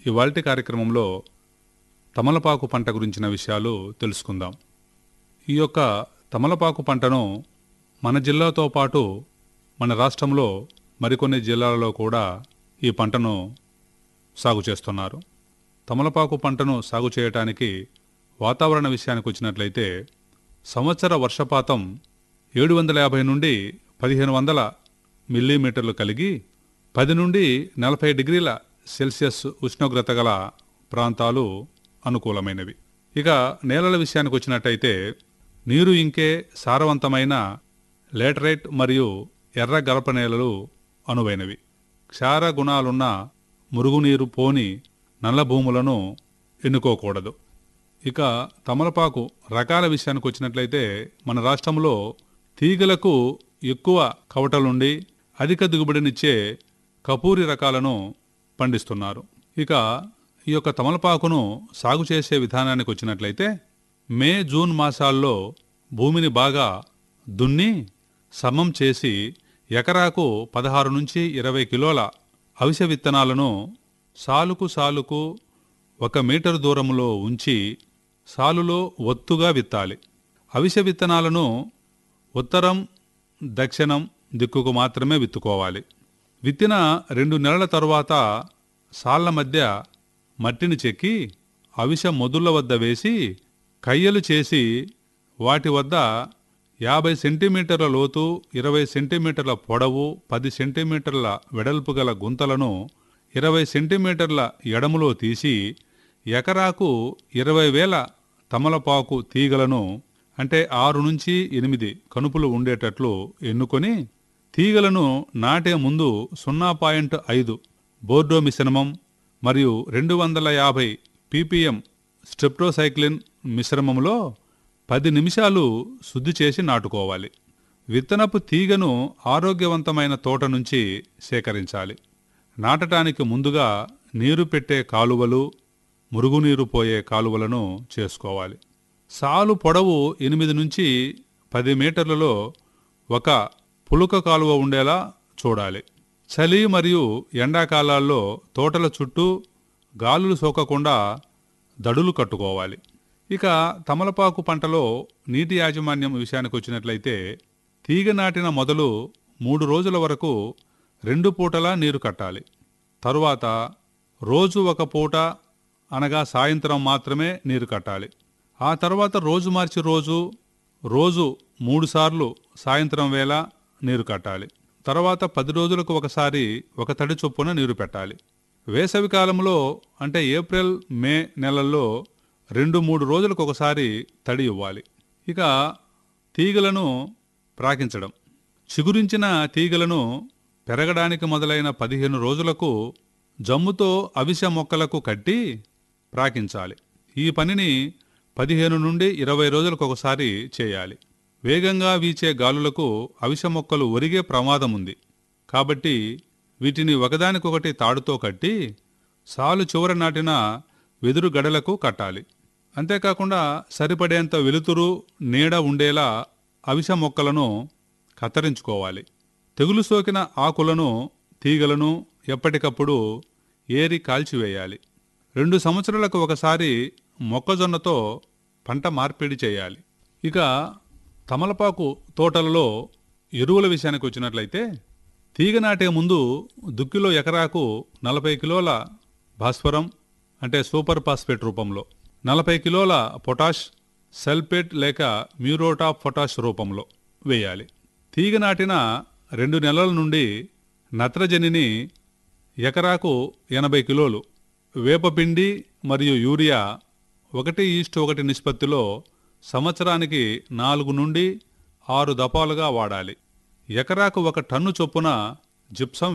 ఇవాల్టి కార్యక్రమంలో తమలపాకు పంట గురించిన విషయాలు తెలుసుకుందాం ఈ యొక్క తమలపాకు పంటను మన జిల్లాతో పాటు మన రాష్ట్రంలో మరికొన్ని జిల్లాలలో కూడా ఈ పంటను సాగు చేస్తున్నారు తమలపాకు పంటను సాగు చేయటానికి వాతావరణ విషయానికి వచ్చినట్లయితే సంవత్సర వర్షపాతం ఏడు వందల యాభై నుండి పదిహేను వందల మిల్లీమీటర్లు కలిగి పది నుండి నలభై డిగ్రీల సెల్సియస్ ఉష్ణోగ్రత గల ప్రాంతాలు అనుకూలమైనవి ఇక నేలల విషయానికి వచ్చినట్టయితే నీరు ఇంకే సారవంతమైన లేటరైట్ మరియు ఎర్ర గలప నేలలు అనువైనవి క్షార గుణాలున్న మురుగునీరు పోని నల్ల భూములను ఎన్నుకోకూడదు ఇక తమలపాకు రకాల విషయానికి వచ్చినట్లయితే మన రాష్ట్రంలో తీగలకు ఎక్కువ కవటలుండి అధిక దిగుబడినిచ్చే కపూరి రకాలను పండిస్తున్నారు ఇక ఈ యొక్క తమలపాకును సాగు చేసే విధానానికి వచ్చినట్లయితే మే జూన్ మాసాల్లో భూమిని బాగా దున్ని సమం చేసి ఎకరాకు పదహారు నుంచి ఇరవై కిలోల అవిసె విత్తనాలను సాలుకు సాలుకు ఒక మీటర్ దూరంలో ఉంచి సాలులో ఒత్తుగా విత్తాలి అవిసె విత్తనాలను ఉత్తరం దక్షిణం దిక్కుకు మాత్రమే విత్తుకోవాలి విత్తిన రెండు నెలల తరువాత సాళ్ల మధ్య మట్టిని చెక్కి అవిసె మొదుళ్ళ వద్ద వేసి కయ్యలు చేసి వాటి వద్ద యాభై సెంటీమీటర్ల లోతు ఇరవై సెంటీమీటర్ల పొడవు పది సెంటీమీటర్ల వెడల్పు గల గుంతలను ఇరవై సెంటీమీటర్ల ఎడములో తీసి ఎకరాకు ఇరవై వేల తమలపాకు తీగలను అంటే ఆరు నుంచి ఎనిమిది కనుపులు ఉండేటట్లు ఎన్నుకొని తీగలను నాటే ముందు సున్నా పాయింట్ ఐదు బోర్డో మిశ్రమం మరియు రెండు వందల యాభై పీపీఎం స్ట్రిప్టోసైక్లిన్ మిశ్రమంలో పది నిమిషాలు శుద్ధి చేసి నాటుకోవాలి విత్తనపు తీగను ఆరోగ్యవంతమైన తోట నుంచి సేకరించాలి నాటటానికి ముందుగా నీరు పెట్టే కాలువలు మురుగునీరు పోయే కాలువలను చేసుకోవాలి సాలు పొడవు ఎనిమిది నుంచి పది మీటర్లలో ఒక పులుక కాలువ ఉండేలా చూడాలి చలి మరియు ఎండాకాలాల్లో తోటల చుట్టూ గాలులు సోకకుండా దడులు కట్టుకోవాలి ఇక తమలపాకు పంటలో నీటి యాజమాన్యం విషయానికి వచ్చినట్లయితే తీగ నాటిన మొదలు మూడు రోజుల వరకు రెండు పూటలా నీరు కట్టాలి తరువాత రోజు ఒక పూట అనగా సాయంత్రం మాత్రమే నీరు కట్టాలి ఆ తర్వాత రోజు మార్చి రోజు రోజు మూడుసార్లు సాయంత్రం వేళ నీరు కట్టాలి తర్వాత పది రోజులకు ఒకసారి ఒక తడి చొప్పున నీరు పెట్టాలి వేసవి కాలంలో అంటే ఏప్రిల్ మే నెలల్లో రెండు మూడు రోజులకు ఒకసారి తడి ఇవ్వాలి ఇక తీగలను ప్రాకించడం చిగురించిన తీగలను పెరగడానికి మొదలైన పదిహేను రోజులకు జమ్ముతో అవిసె మొక్కలకు కట్టి ప్రాకించాలి ఈ పనిని పదిహేను నుండి ఇరవై రోజులకు ఒకసారి చేయాలి వేగంగా వీచే గాలులకు అవిసె మొక్కలు ఒరిగే ప్రమాదం ఉంది కాబట్టి వీటిని ఒకదానికొకటి తాడుతో కట్టి సాలు చివర నాటిన వెదురు గడలకు కట్టాలి అంతేకాకుండా సరిపడేంత వెలుతురు నీడ ఉండేలా అవిసె మొక్కలను కత్తిరించుకోవాలి తెగులు సోకిన ఆకులను తీగలను ఎప్పటికప్పుడు ఏరి కాల్చివేయాలి రెండు సంవత్సరాలకు ఒకసారి మొక్కజొన్నతో పంట మార్పిడి చేయాలి ఇక తమలపాకు తోటలలో ఎరువుల విషయానికి వచ్చినట్లయితే తీగ నాటే ముందు దుక్కిలో ఎకరాకు నలభై కిలోల భాస్వరం అంటే సూపర్ ఫాస్ఫేట్ రూపంలో నలభై కిలోల పొటాష్ సల్ఫేట్ లేక మ్యూరోట్ ఆఫ్ పొటాష్ రూపంలో వేయాలి తీగ నాటిన రెండు నెలల నుండి నత్రజనిని ఎకరాకు ఎనభై కిలోలు వేపపిండి మరియు యూరియా ఒకటి ఈస్ట్ ఒకటి నిష్పత్తిలో సంవత్సరానికి నాలుగు నుండి ఆరు దపాలుగా వాడాలి ఎకరాకు ఒక టన్ను చొప్పున జిప్సం